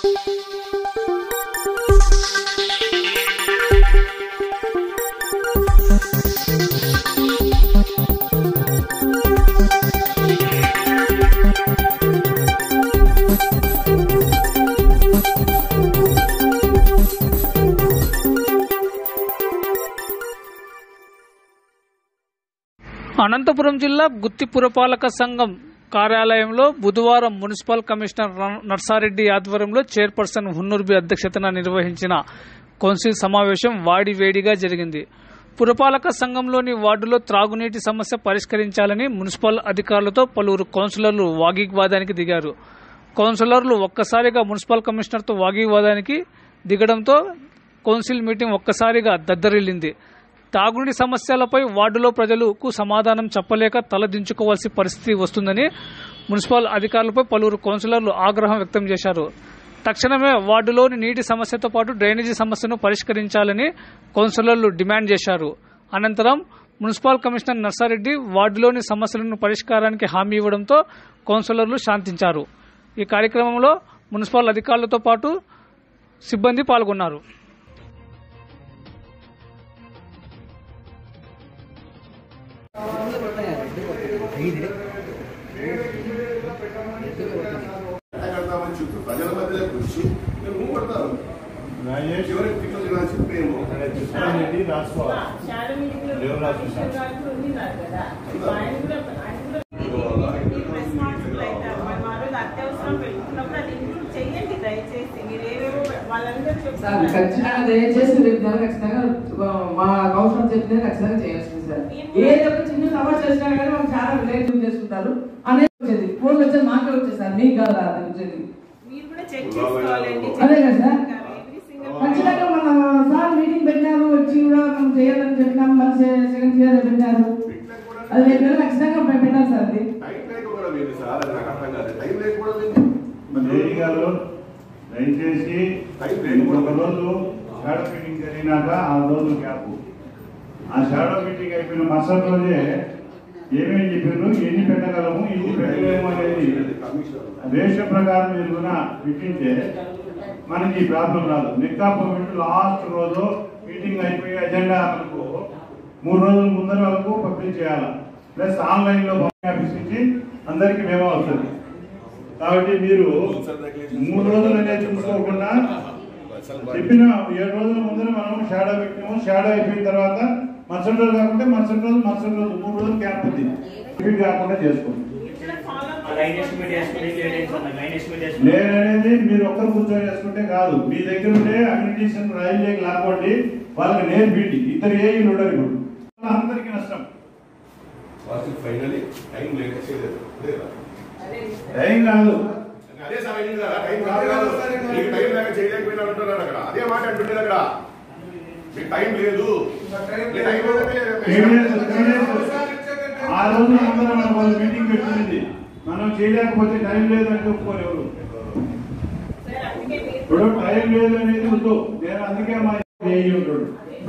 అనంతపురం జిల్లా గుత్తి పురపాలక సంఘం కార్యాలయంలో బుధవారం మున్సిపల్ కమిషనర్ ర- నర్సారెడ్డి ఆధ్వర్యంలో చైర్పర్సన్ హున్నూర్బి అధ్యక్షతన నిర్వహించిన కౌన్సిల్ సమావేశం వాడి వేడిగా జరిగింది పురపాలక సంఘంలోని వార్డులో త్రాగునీటి సమస్య పరిష్కరించాలని మున్సిపల్ అధికారులతో పలువురు కౌన్సిలర్లు వాగ్వివాదానికి దిగారు కౌన్సిలర్లు ఒక్కసారిగా మున్సిపల్ కమిషనర్తో వాగ్వివాదానికి దిగడంతో కౌన్సిల్ మీటింగ్ ఒక్కసారిగా దద్దరిల్లింది తాగునీటి సమస్యలపై వార్డులో ప్రజలకు సమాధానం చెప్పలేక తలదించుకోవాల్సి పరిస్థితి వస్తుందని మున్సిపల్ అధికారులపై పలువురు కౌన్సిలర్లు ఆగ్రహం వ్యక్తం చేశారు తక్షణమే వార్డులోని నీటి సమస్యతో పాటు డ్రైనేజీ సమస్యను పరిష్కరించాలని కౌన్సిలర్లు డిమాండ్ చేశారు అనంతరం మున్సిపల్ కమిషనర్ నర్సారెడ్డి వార్డులోని సమస్యలను పరిష్కారానికి హామీ ఇవ్వడంతో కౌన్సిలర్లు శాంతించారు ఈ కార్యక్రమంలో మున్సిపల్ అధికారులతో పాటు సిబ్బంది పాల్గొన్నారు కడతామని చెప్పి ప్రజల మధ్యలోకి వచ్చి మేము ఊ కొడతారు చివరికి తిట్లు తినాల్సి మేము చాలా మీటింగ్లో ఎవరు రాసుకుంటారు? గారు ఉన్నారు కదా ఆయన కూడా ఆయన కూడా రెస్పాన్సిబుల్ అవుతారు మనం ఆ రోజు అత్యవసరం పెట్టుకున్నప్పుడు అది ఇంక్లూడ్ చెయ్యండి దయచేసి మీరు ఏవేవో వాళ్ళందరూ సార్ చెప్తున్నారు ఖచ్చితంగా దయచేసి రేపు నెల ఖచ్చితంగా మా కౌన్సిలర్ చెప్తే ఖచ్చితంగా చేయాల్సింది సార్ ఏదో ఒక చిన్న సమస్య వచ్చినా కానీ మాకు చాలా రిలేటివ్ చేసుకుంటారు అనేది వచ్చేది ఫోన్ వచ్చేది మాకే వచ్చేది సార్ మీకు కాదు అది వచ్చేది మీరు కూడా చెక్ చేసుకోవాలండి అదే కదా సార్? ఎవ్రీ సింగిల్ ఖచ్చితంగా మన సార్ మీటింగ్ పెట్టినారు వచ్చి కూడా మనం చేయాలని చెప్పినాం మళ్ళీ సెకండ్ చేయాలని పెట్టినారు అది రేపు నెల ఖచ్చితంగా పె- పెట్టాలి సార్ అది టైం లేక కూడా లేదు సార్ అది నాకు అర్థం కాదు టైం లేక కూడా లేదు దేవి గారు దయచేసి టైం లేదు ఒక రోజు షాడో మీటింగ్ జరిగినాక ఆ రోజు గ్యాప్ ఆ షాడో మీటింగ్ అయిపోయిన మరుసటి రోజే ఏమేమి చెప్పారు ఎన్ని పెట్టగలము ఎన్ని పెట్టలేము అనేది రేషియో ప్రకారం మీరు కూడా పెట్టింటే మనకి ఈ ప్రాబ్లం రాదు నిక్కా పర్మిట్ లాస్ట్ రోజు మీటింగ్ అయిపోయి అజెండా మనకు మూడు రోజుల ముందర వరకు పబ్లిష్ చేయాలి ప్లస్ ఆన్లైన్ లో ఆఫీస్ నుంచి అందరికి మేమో వస్తుంది కాబట్టి మీరు మూడు రోజులు అనేది చూసుకోకుండా చెప్పిన ఏడు రోజుల ముందర మనం షాడో పెట్టినాము షాడో అయిపోయిన తర్వాత మరుసటి రోజు కాకుండా మరుసటి రోజు మరుసటి రోజు మూడు రోజులు గ్యాప్ ఉంది రిపీట్ కాకుండా చేసుకోండి ఇక్కడ ఫాలో లైన్ ఎస్టిమేట్ చేసుకుని లేట్ అవుతుంది లైన్ ఎస్టిమేట్ చేసుకుని నేననేది మీరు ఒక్కరు కూర్చొని చేసుకుంటే కాదు మీ దగ్గర ఉండే అమ్యూనిటీషన్ రైల్వేకి లాక్కోండి వాళ్ళకి నేర్పిండి ఇద్దరు ఏ ఉండరు ఇప్పుడు అందరికీ నష్టం ఫైనలీ టైం లేక చేయలేదు లేదా? ఏం కాదు అదే సార్ అయింది కదా టైం కాదు కాదు మీకు టైం లేక చేయలేకపోయినా అంటున్నారు అక్కడ అదే మాట అంటుండేది అక్కడ మీకు టైం లేదు మీ time three days three days ఆ రోజు ముందర మనం వాళ్ళు మీటింగ్ పెట్టుకుంది మనం చేయలేకపోతే టైం లేదని చెప్పుకోరు ఎవరు సార్ అందుకే మీరు ఇప్పుడు టైం లేదు అనేది వద్దు నేను అందుకే మా చేయి ఉంటాడు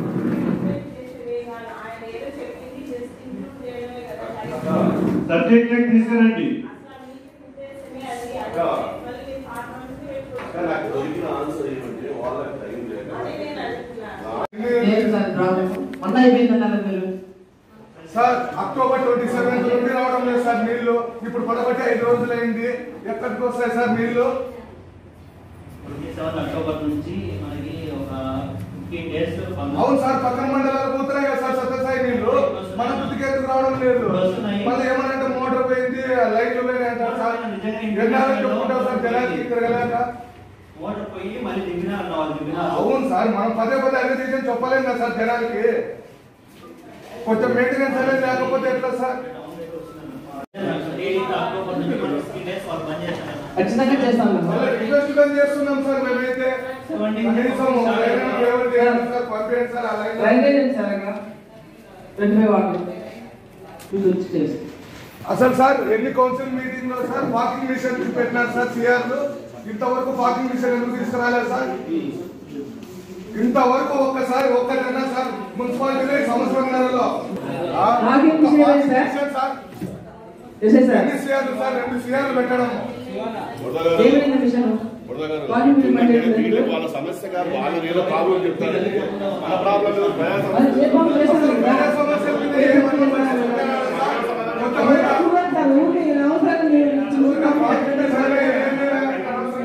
ఆయన ఏదో చెప్పింది జస్ట్ ఇంక్లూడ్ చేయడమే కదా సబ్జెక్ట్ లెక్క తీసుకురండి కానీ నాకు దొరికిన ఆన్సర్ ఏమంటే వాళ్ళకి టైం లేక లేదు సార్ ప్రాబ్లం మొన్న అయిపోయిందన్నారు మీరు సార్ అక్టోబర్ ట్వంటీ సెవెంత్ నుండి రావడం లేదు సార్ నీళ్లు ఇప్పుడు పడబట్టి ఐదు రోజులు అయింది ఎక్కడికి వస్తాయి సార్ నీళ్లు ట్వంటీ సెవెన్ అక్టోబర్ నుంచి మనకి ఒక ఫిఫ్టీన్ డేస్ అవును సార్ పక్కన మండలాలు పోతున్నాయి కదా సార్ సత్యసాయి నీళ్లు మన బుద్ధికి ఎందుకు రావడం లేదు వస్తున్నాయి. మళ్ళీ ఏమనంటే మోటార్ పోయింది లైట్లు పోయినాయి అంటారు సార్ ఎన్నాళ్ళు చెప్పుకుంటాం సార్ జనానికి ఇక్కడ వెళ్ళాక వాటర్ పోయి మళ్ళీ దిగినా వాళ్ళు దిగినా అవును సార్ మనం పదే పదే అన్ని రీజన్ చెప్పలేం కదా సార్ జనానికి కొంచెం మెయింటెనెన్స్ అనేది లేకపోతే ఎట్లా సార్ అక్టోబర్ నుంచి మనం ఫిఫ్టీన్ డేస్ వాళ్ళు బంద్ చేస్తున్నారు ఖచ్చితంగా చేస్తాం మళ్ళీ రిక్వెస్ట్ గా చేస్తున్నాం సార్ మేమైతే కనీసం లైన్ ఎవరు చేయాలి సార్ పంపించండి సార్ ఆ లైన్ రైల్వే లేదు సార్ అక్కడ ట్వంటీ ఫైవ్ వాటి ఇది వచ్చి చేసి అసలు సార్ ఎన్ని కౌన్సిల్ మీటింగ్ లో సార్ వాకింగ్ మిషన్ పెట్టినారు సార్ సిఆర్ ఇంతవరకు వాకింగ్ మిషన్ ఎందుకు తీసుకురాలేదు సార్ ఇంతవరకు ఒక్కసారి ఒక్కటైనా సార్ మున్సిపాలిటీలో ఈ సంవత్సరంన్నరలో ఆ, Walking ఒక్క machine walking sir? machine sir చేసే సార్ ఎన్ని సిఆర్లు సార్ రెండు సిఆర్లు పెట్టడం ఏమైంది విషయం వాటి మీద ఏంటంటే పనిచేయట్లేదు. వీళ్ళు వాళ్ళ సమస్య కాదు వాళ్ళ ఏదో ప్రాబ్లం చెప్తారు మన ప్రాబ్లం ఏదో ప్రజా మరి సమస్య ఏ పనులు చేశారు కదా? వేరే సమస్యల మీద ఏం మాట్లాడుతున్నారు? మొత్తం మీద చూడండి, ఊరికే ఈ అవసరం మీరు చూడడం మాట్లాడితే సరే, ఏం లేదు.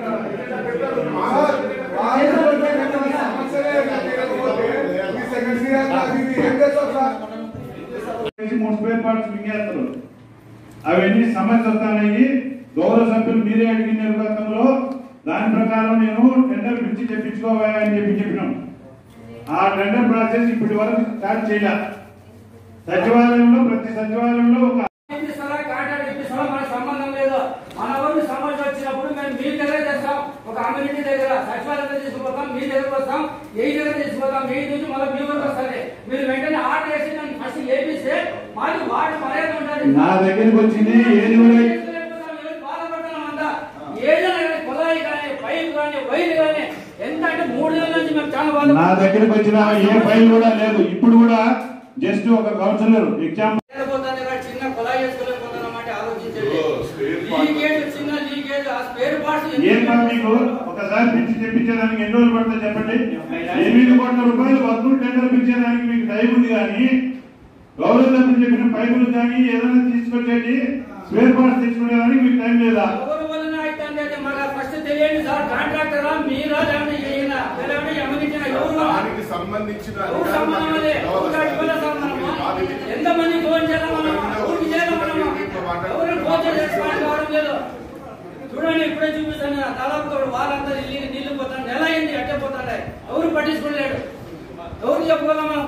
సార్, వాళ్ళు చెప్పిన సమస్యలే తీరకపోతే ఈ సెకండ్ సీఆర్ నాకు ఇది ఏం చేస్తాం సార్ చేసి మూడు స్పేర్ పార్ట్స్ మింగేస్తారు అవన్నీ సమస్య వస్తాయి గౌరవ సభ్యులు మీరే అడిగిన గతంలో దాని ప్రకారం నేను టెండర్ పిలిచి చెప్పించుకోవాలి అని చెప్పి చెప్పినాం ఆ టెండర్ ప్రాసెస్ ఇప్పటి వరకు స్టార్ట్ చేయాల సచివాలయంలో ప్రతి సచివాలయంలో ఒక ఇప్పిస్తారా కాంట్రాక్ట్ ఇప్పిస్తారా మనకు సంబంధం లేదు మన ఊరు సమస్య వచ్చినప్పుడు మేము మీ దగ్గర చేస్తాం ఒక అమ్యూనిటీ దగ్గర సచివాలయంలో తీసుకుపోతాం మీ దగ్గరకు వస్తాం ఏ దగ్గర తీసుకుపోతాం మీ నుంచి మళ్ళీ మీ ఊరికి వస్తుంది మీరు వెంటనే ఆర్డర్ వేసి నన్ను ఫస్ట్ ఏపిస్తే మాకు వాటి మర్యాద ఉంటుంది నా దగ్గరికి వచ్చింది ఏది కూడా బాధపడుతున్నాం అంతా ఏదైనా కానీ కుళాయి కానీ పైప్ కానీ వైర్ కానీ ఎంత అంటే మూడు నెలల నుంచి మేము చాలా నా బాధపడుతున్నాం దగ్గరికి వచ్చిన ఏ ఫైల్ కూడా లేదు ఇప్పుడు కూడా జస్ట్ ఒక కౌన్సిలర్ ఎగ్జామ్ లేకపోతే ఇక్కడ చిన్న కుళాయి వేసుకోలేకపోతున్నామంటే ఆలోచించండి ఓ, spare part. లీకేజ్ చిన్న లీకేజ్ ఆ స్పేర్ పార్ట్స్ ఏం పని మీకు ఒకసారి పిలిచి తెప్పించేదానికి ఎన్ని రోజులు పడుతుంది చెప్పండి ఎనిమిది కోట్ల రూపాయలు వర్క్ టెండర్ పిలిచేదానికి మీకు టైం ఉంది కానీ గౌరవ సభ్యులు చెప్పిన పైపులు కానీ ఏదైనా తీసుకొచ్చేది స్పేర్ పార్ట్స్ తీసుకునేదానికి మీకు టైం లేదా ఎవరి వలన అవుతుంది మళ్ళీ ఫస్ట్ తెలియండి సార్ కాంట్రాక్టరా మీరా లేదంటే ఈయన లేదంటే ఎమ్మెల్యేనా ఎవరు వల్ల? దానికి సంబంధించిన ఎవరు సంబంధం అది? ఎవరు కట్టుకోలే సార్ మనము? ఎంతమంది ఫోన్ చేయాలి మనము? ఎవరికి చేయాలి మనము? ఎవరిని ఫోన్ చేసుకోవడానికి కావడం లేదు చూడండి ఇప్పుడే చూపిస్తాను నేను. దాదాపు వాళ్ళంతా నీళ్ళు నీళ్లు పోతాను నెల అయింది అట్టే పోతాడే ఎవరు పట్టించుకోలేడు ఎవరు చెప్పుకోలేం మనం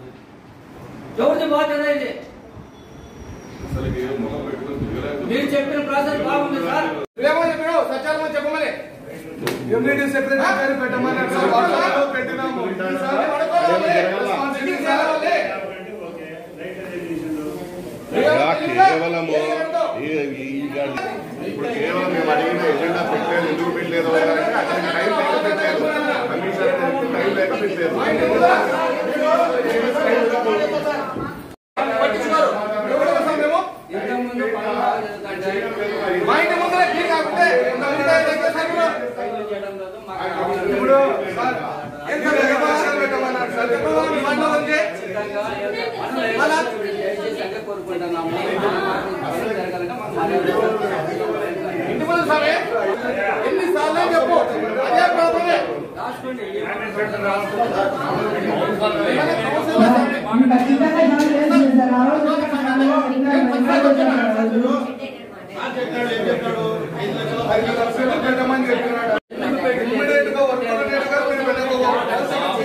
ఎవరిది బాధ్యత ఇది అసలు ఏం మొహం పెట్టుకొని తిరగలేకపోతే మీరు చెప్పిన ప్రాసెస్ బాగుంది సార్ ఏమో చెప్పావు సత్యాలమని చెప్పమని ఎంఈడీ సెక్రటరీ పేరు పెట్టమన్నారు సార్ వాట్సాప్లో పెట్టినాము ఈసారి పడుకోవాలి రెస్పాన్సిబిలిటీ తీసుకోవాలి ఇలా కేవలము ఈ- ఈ- ఈ గాడి- ఇప్పుడు కేవలం మేము అడిగిన ఎజెండా పెట్టలేదు ఎందుకు పెట్టలేదు అంటే అతనికి టైం లేక పెట్టలేదు కమిషనర్ గారికి టైం లేక పెట్టలేదు పట్టించుకోరు ఎవరు వస్తాం మేము ఇంతకుముందు పనులు బాగా జరుగుతుంటే మా ఇంటి ముందర క్లీన్ కాకుంటే ఎంత ఉంటే దగ్గర సరుకులు. పనులు చేయడం లేదు మాకు ఇప్పుడు సార్ ఎంత వ్యవహారాలు పెట్టమన్నారు సార్ చెప్పమని ఇవ్వండి ఉంది. ఖచ్చితంగా పనులు ఏదైనా దయచేసి అదే కోరుకుంటున్నాము పనులు జరగాలంటే మాకు మర్యాద ఇంటి ముందు సార్ ఎన్ని సార్లు చెప్పు అదే ప్రాబ్లమే రాసుకోండి మీకు ఖచ్చితంగా జాయిన్ చేసింది సార్. ఆ రోజు ఇంకా ఇంకా ఇంకా ఐదు లక్షలు పెట్టమని చెప్పినాడు ఇమ్మీడియట్ గా వర్క్ ఆర్డర్ గా మీరు వెళ్ళకపోవాలి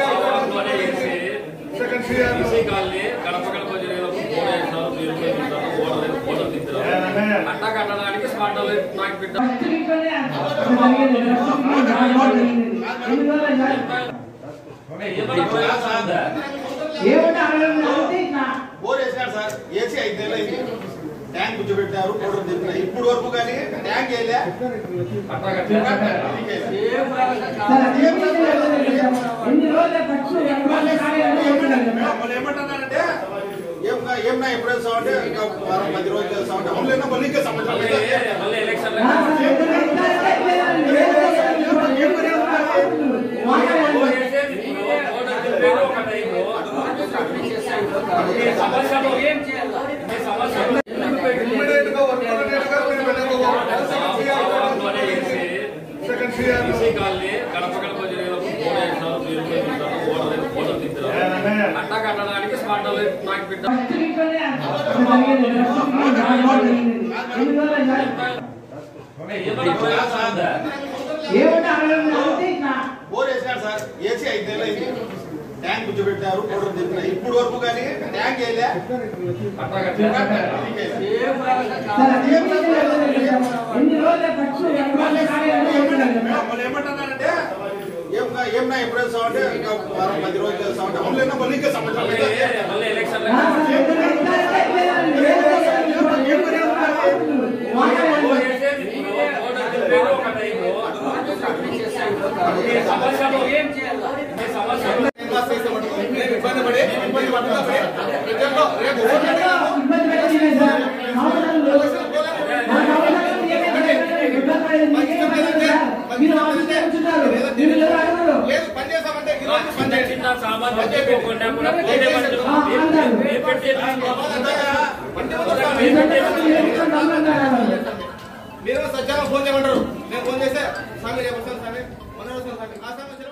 సెకండ్ సిఆర్ కాలనీ గడప గడప జరిగేటప్పుడు ఫోన్ చేస్తారు మీరు చేస్తారు ఓటర్ ఓటర్ తీసుకురావాలి అట్టా కట్టడానికి స్మార్ట్ నాకు పెట్ట ఫస్ట్ వీక్లోనే అది జరిగింది. ఫస్ట్ వీక్లో జాయిన్ జరిగింది. ఎన్ని రోజులు జాయిన్? ఏమంటే అడగడం లేకపోతే ఇట్లా బోర్ వేసినారు సార్ ఏసీ ఐదు నెలలు అయింది ట్యాంక్ కూర్చోబెట్టారు మోటార్ తిప్పినారు ఇప్పుడు వరకు కానీ ట్యాంక్ వేయలే ఏం ప్రాసెస్ సార్ అది ఏం చేయాలి? ఎన్ని రోజులు ఖర్చు ఎన్ని రోజులు కాలేదు చెప్తున్నారు కదా. వాళ్ళు ఏమంటున్నారంటే ఏం కా- ఏం నా ఎప్పుడు వేస్తామంటే ఇంకా వారం పది రోజులు వేస్తామంటే అవును మళ్ళీ ఇంకా సంవత్సరం అయితే మళ్ళీ ఎలక్షన్ ఆ, సార్, ఎక్కడ ఇంకా ఇంకా లేదండి. లేదు, లేదు, ఇప్పుడు ఏం చేయాలి? మాట్లాడండి. ఏం చేయాలి ఇమ్మీడియట్ గా వర్క్ ఆర్డర్ గా మీరు వెళ్ళకపోవాలి సెకండ్ సిఆర్ కాలనీ గడప గడప జరిగేటప్పుడు ఫోన్ చేస్తారు మీరు చేస్తారు ఓటర్ ఓటర్ తీసుకురావాలి అట్టా కట్టడానికి స్మార్ట్ నాకు పెట్ట ఫస్ట్ వీక్లోనే అది జరిగింది. ఫస్ట్ వీక్లో జాయిన్ జరిగింది. ఎన్ని రోజులు జాయిన్? ఏమంటే అడగడం లేకపోతే ఇట్లా బోర్ వేసినారు సార్ ఏసీ ఐదు నెలలు అయింది ట్యాంక్ కూర్చోబెట్టారు మోటార్ తిప్పినారు ఇప్పుడు వరకు కానీ ట్యాంక్ వేయలే ఏం ప్రాసెస్ సార్ అది ఏం చేయాలి? ఎన్ని రోజులు ఖర్చు ఎన్ని రోజులు కాలేదు చెప్తున్నారు కదా. వాళ్ళు ఏమంటున్నారంటే ఏం కా- ఏం నా ఎప్పుడు వేస్తామంటే ఇంకా వారం పది రోజులు వేస్తామంటే అవును మళ్ళీ ఇంకా సంవత్సరం అయితే మళ్ళీ ఎలక్షన్ ఆ, సార్, ఎక్కడ ఇంకా ఇంకా లేదండి. లేదు, లేదు, ఇప్పుడు ఏం చేయాలి? మాట్లాడండి. ఏం చేయాలి నేను ఇబ్బంది పడి ఇబ్బంది పడుతున్నా పడి ప్రజల్లో రేపు ఓట్లు అడిగినాము. ఇబ్బంది పెట్టింది సార్. అవసరం లేదు. ఆ అవసరం ఏమైంది? ఇబ్బంది పడేది మీకేం పడలేదు సార్. మీరు ఆఫీస్కి చిన్న చిన్న సామాన్లు తెచ్చుకోకుండా కూడా పోతే మనుషులు మేము పెట్టే మీరు సజ్జాగా ఫోన్ చేయమంటారు నేను ఫోన్ చేస్తే స్వామి రేపు వస్తాను స్వామి మొన్న వస్తాను స్వామి ఆ సమస్య